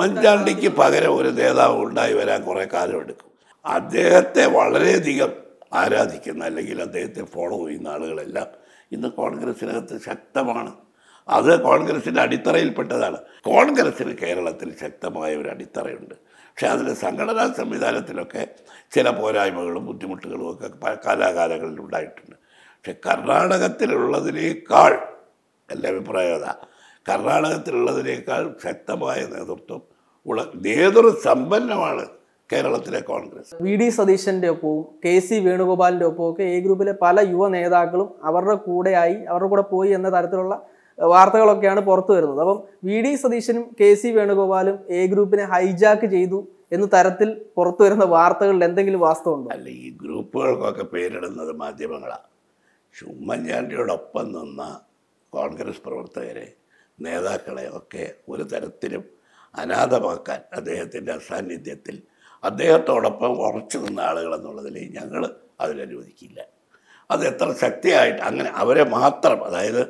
ഉമ്മൻചാണ്ടിക്ക് പകരം ഒരു നേതാവ് ഉണ്ടായി വരാൻ കുറേ കാലം എടുക്കും അദ്ദേഹത്തെ വളരെയധികം ആരാധിക്കുന്ന അല്ലെങ്കിൽ അദ്ദേഹത്തെ ഫോളോ ചെയ്യുന്ന ആളുകളെല്ലാം ഇന്ന് കോൺഗ്രസിനകത്ത് ശക്തമാണ് അത് കോൺഗ്രസിൻ്റെ അടിത്തറയിൽപ്പെട്ടതാണ് കോൺഗ്രസിന് കേരളത്തിൽ ശക്തമായ ഒരു അടിത്തറയുണ്ട് പക്ഷെ അതിൻ്റെ സംഘടനാ സംവിധാനത്തിലൊക്കെ ചില പോരായ്മകളും ബുദ്ധിമുട്ടുകളും ഒക്കെ പ- കാലാകാലങ്ങളിൽ ഉണ്ടായിട്ടുണ്ട് പക്ഷെ കർണാടകത്തിലുള്ളതിനേക്കാൾ എൻ്റെ അഭിപ്രായം അതാ കർണാടകത്തിലുള്ളതിനേക്കാൾ ശക്തമായ നേതൃത്വം ഉള്ള നേതൃ സമ്പന്നമാണ് കേരളത്തിലെ കോൺഗ്രസ് വി ഡി സതീശന്റെ ഒപ്പവും കെ സി വേണുഗോപാലിന്റെ ഒപ്പവും ഒക്കെ എ ഗ്രൂപ്പിലെ പല യുവ നേതാക്കളും അവരുടെ കൂടെയായി അവരുടെ കൂടെ പോയി എന്ന തരത്തിലുള്ള ഏഹ്, വാർത്തകളൊക്കെയാണ് പുറത്തു വരുന്നത് അപ്പം വി ഡി സതീശനും കെ സി വേണുഗോപാലും എ ഗ്രൂപ്പിനെ ഹൈജാക്ക് ചെയ്തു എന്ന തരത്തിൽ പുറത്തു വരുന്ന വാർത്തകളിൽ എന്തെങ്കിലും വാസ്തവമുണ്ടോ അല്ല ഈ ഗ്രൂപ്പുകൾക്കൊക്കെ പേരിടുന്നത് മാധ്യമങ്ങളാണ് പക്ഷെ ഉമ്മൻചാണ്ടിയോടൊപ്പം നിന്ന കോൺഗ്രസ് പ്രവർത്തകരെ നേതാക്കളെ ഒക്കെ ഒരു തരത്തിലും അനാഥമാക്കാൻ അദ്ദേഹത്തിൻ്റെ അസാന്നിധ്യത്തിൽ അദ്ദേഹത്തോടൊപ്പം ഉറച്ചു നിന്ന ആളുകളെന്നുള്ളതിൽ ഞങ്ങൾ അതിലനുവദിക്കില്ല അത് എത്ര ശക്തിയായിട്ട് അങ്ങനെ അവരെ മാത്രം അതായത്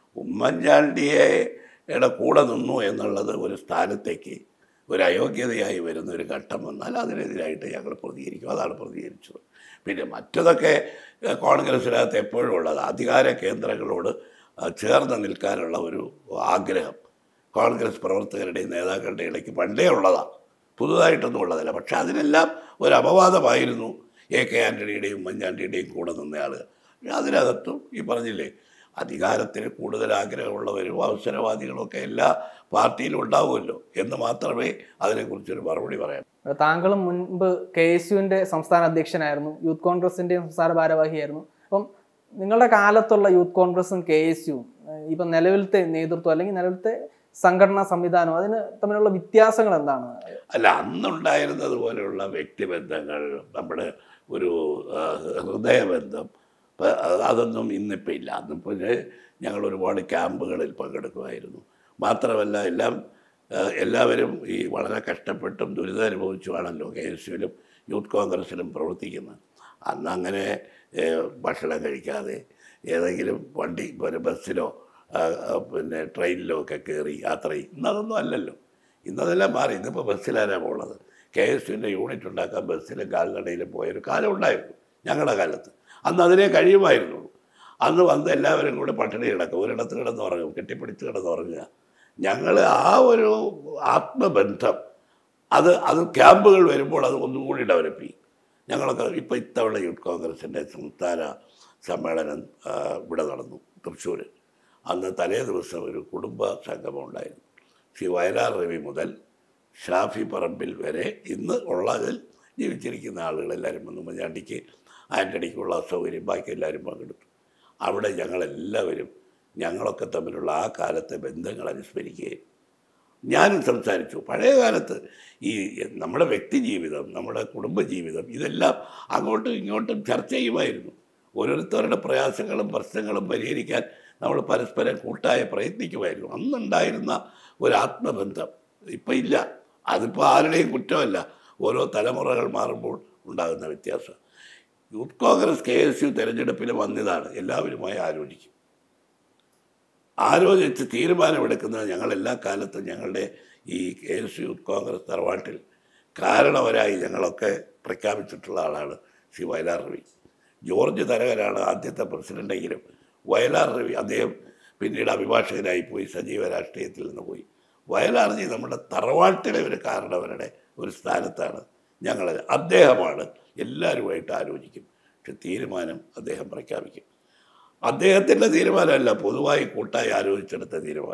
ഉമ്മൻചാണ്ടിയുടെ കൂടെ നിന്നു എന്നുള്ളത് ഒരു സ്ഥാനത്തേക്ക് ഒരു അയോഗ്യതയായി വരുന്ന ഒരു ഘട്ടം വന്നാൽ അതിനെതിരായിട്ട് ഞങ്ങൾ പ്രതികരിക്കും അതാണ് പ്രതികരിച്ചത് പിന്നെ മറ്റതൊക്കെ ഏഹ്, കോൺഗ്രസ്സിനകത്ത് എപ്പോഴും ഉള്ളത് അധികാര കേന്ദ്രങ്ങളോട് അഹ്, ചേർന്ന് നിൽക്കാനുള്ള ഒരു ആഗ്രഹം കോൺഗ്രസ് പ്രവർത്തകരുടെയും നേതാക്കളുടെ ഇടയ്ക്ക് പണ്ടേ ഉള്ളതാണ് പുതുതായിട്ടൊന്നും ഉള്ളതല്ല പക്ഷെ അതിനെല്ലാം ഒരു അപവാദമായിരുന്നു എ കെ ആൻ്റണിയുടെയും ഉമ്മൻചാണ്ടിയുടെയും കൂടെ നിന്ന ആളുകൾ അതിനകത്തും ഈ പറഞ്ഞില്ലേ അധികാരത്തിന് കൂടുതൽ ആഗ്രഹമുള്ളവരും അവസരവാദികളും ഒക്കെ എല്ലാ പാർട്ടിയിലും ഉണ്ടാവുമല്ലോ എന്ന് മാത്രമേ അതിനെക്കുറിച്ചൊരു മറുപടി പറയാൻ താങ്കളും മുൻപ് കെ എസ് യുവിന്റെ സംസ്ഥാന അധ്യക്ഷനായിരുന്നു യൂത്ത് കോൺഗ്രസിന്റെയും സംസ്ഥാന ഭാരവാഹിയായിരുന്നു അപ്പം നിങ്ങളുടെ കാലത്തുള്ള യൂത്ത് കോൺഗ്രസും കെ എസ് യുവും ഇപ്പം നിലവിലത്തെ നേതൃത്വം അല്ലെങ്കിൽ നിലവിലത്തെ സംഘടനാ സംവിധാനം അതിന് തമ്മിലുള്ള വ്യത്യാസങ്ങൾ എന്താണ് അല്ല അന്നുണ്ടായിരുന്നത് പോലെയുള്ള വ്യക്തിബന്ധങ്ങൾ നമ്മുടെ ഒരു ആ, ഹൃദയബന്ധം ഇപ്പം അതൊന്നും ഇന്നിപ്പോൾ ഇല്ല അന്നിപ്പോൾ ഞങ്ങൾ ഒരുപാട് ക്യാമ്പുകളിൽ പങ്കെടുക്കുമായിരുന്നു മാത്രമല്ല എല്ലാം ആ, എല്ലാവരും ഈ വളരെ കഷ്ടപ്പെട്ടും ദുരിതം അനുഭവിച്ചുമാണല്ലോ കെ എസ് യുവിലും യൂത്ത് കോൺഗ്രസിലും പ്രവർത്തിക്കുന്നത് അന്ന് അങ്ങനെ ഏ, ഭക്ഷണം കഴിക്കാതെ ഏതെങ്കിലും വണ്ടി ഒരു ബസ്സിലോ ആ, ആ, പിന്നെ ട്രെയിനിലോ ഒക്കെ കയറി യാത്ര ചെയ്യും ഇന്നതൊന്നും അല്ലല്ലോ ഇന്നതെല്ലാം മാറി ഇന്നിപ്പോൾ ബസ്സിലാരാ പോകുന്നത് കെ എസ് യുവിൻ്റെ യൂണിറ്റ് ഉണ്ടാക്കാൻ ബസ്സിലും കാൽനടയിലും പോയൊരു കാലം ഉണ്ടായിരുന്നു ഞങ്ങളുടെ കാലത്ത് അന്ന് അതിനെ കഴിയുമായിരുന്നുള്ളൂ അന്ന് വന്ന് എല്ലാവരും കൂടെ പട്ടിണി കിടക്കും ഒരിടത്ത് കിടന്ന് ഉറങ്ങും കെട്ടിപ്പിടിച്ച് കിടന്ന് ഉറങ്ങുക ഞങ്ങൾ ആ ഒരു ആത്മബന്ധം അത് അത് ക്യാമ്പുകൾ വരുമ്പോൾ അത് ഒന്നും കൂടി ഡെവലപ്പ് ചെയ്യും ഞങ്ങളൊക്കെ ഇപ്പോൾ ഇത്തവണ യൂത്ത് കോൺഗ്രസിൻ്റെ സംസ്ഥാന സമ്മേളനം ആ, ഇവിടെ നടന്നു തൃശ്ശൂർ അന്ന് തലേ ദിവസം ഒരു കുടുംബ സംഗമം ഉണ്ടായിരുന്നു ശ്രീ വയലാർ രവി മുതൽ ഷാഫി പറമ്പിൽ വരെ ഇന്ന് ഉള്ളതിൽ ജീവിച്ചിരിക്കുന്ന ആളുകൾ എല്ലാവരും വന്നു ഉമ്മൻചാണ്ടിക്ക് ആൻ്റണിക്കുള്ള സൗകര്യം ബാക്കി എല്ലാവരും പങ്കെടുത്തു അവിടെ ഞങ്ങളെല്ലാവരും ഞങ്ങളൊക്കെ തമ്മിലുള്ള ആ കാലത്തെ ബന്ധങ്ങൾ അനുസ്മരിക്കുകയും ഞാനും സംസാരിച്ചു പഴയ കാലത്ത് ഈ നമ്മുടെ വ്യക്തി ജീവിതം നമ്മുടെ കുടുംബജീവിതം ഇതെല്ലാം അങ്ങോട്ടും ഇങ്ങോട്ടും ചർച്ച ചെയ്യുമായിരുന്നു ഓരോരുത്തരുടെ പ്രയാസങ്ങളും പ്രശ്നങ്ങളും പരിഹരിക്കാൻ നമ്മൾ പരസ്പരം കൂട്ടായ പ്രയത്നിക്കുമായിരുന്നു അന്നുണ്ടായിരുന്ന ഒരു ആത്മബന്ധം ഇപ്പം ഇല്ല അതിപ്പോൾ ആരുടെയും കുറ്റമല്ല ഓരോ തലമുറകൾ മാറുമ്പോൾ ഉണ്ടാകുന്ന വ്യത്യാസം youth Congress K S U തെരഞ്ഞെടുപ്പിൽ വന്നതാണ് എല്ലാവരുമായി ആലോചിക്കും ആലോചിച്ച് തീരുമാനമെടുക്കുന്നത് ഞങ്ങൾ എല്ലാ കാലത്തും ഞങ്ങളുടെ ഈ കെ എസ് യൂത്ത് കോൺഗ്രസ് തറവാട്ടിൽ കാരണവരായി ഞങ്ങളൊക്കെ പ്രഖ്യാപിച്ചിട്ടുള്ള ആളാണ് ശ്രീ വയലാർ രവി ജോർജ് തരകരാണ് ആദ്യത്തെ പ്രസിഡൻ്റെങ്കിലും വയലാർ രവി അദ്ദേഹം പിന്നീട് അഭിഭാഷകനായി പോയി സജീവ രാഷ്ട്രീയത്തിൽ നിന്ന് പോയി വയലാർജി നമ്മുടെ തറവാട്ടിലെ ഒരു കാരണവരുടെ ഒരു സ്ഥാനത്താണ് ഞങ്ങൾ അദ്ദേഹമാണ് എല്ലാവരുമായിട്ട് ആലോചിക്കും പക്ഷെ തീരുമാനം അദ്ദേഹം പ്രഖ്യാപിക്കും അദ്ദേഹത്തിൻ്റെ തീരുമാനമല്ല പൊതുവായി കൂട്ടായി ആലോചിച്ചെടുത്ത തീരുമാനം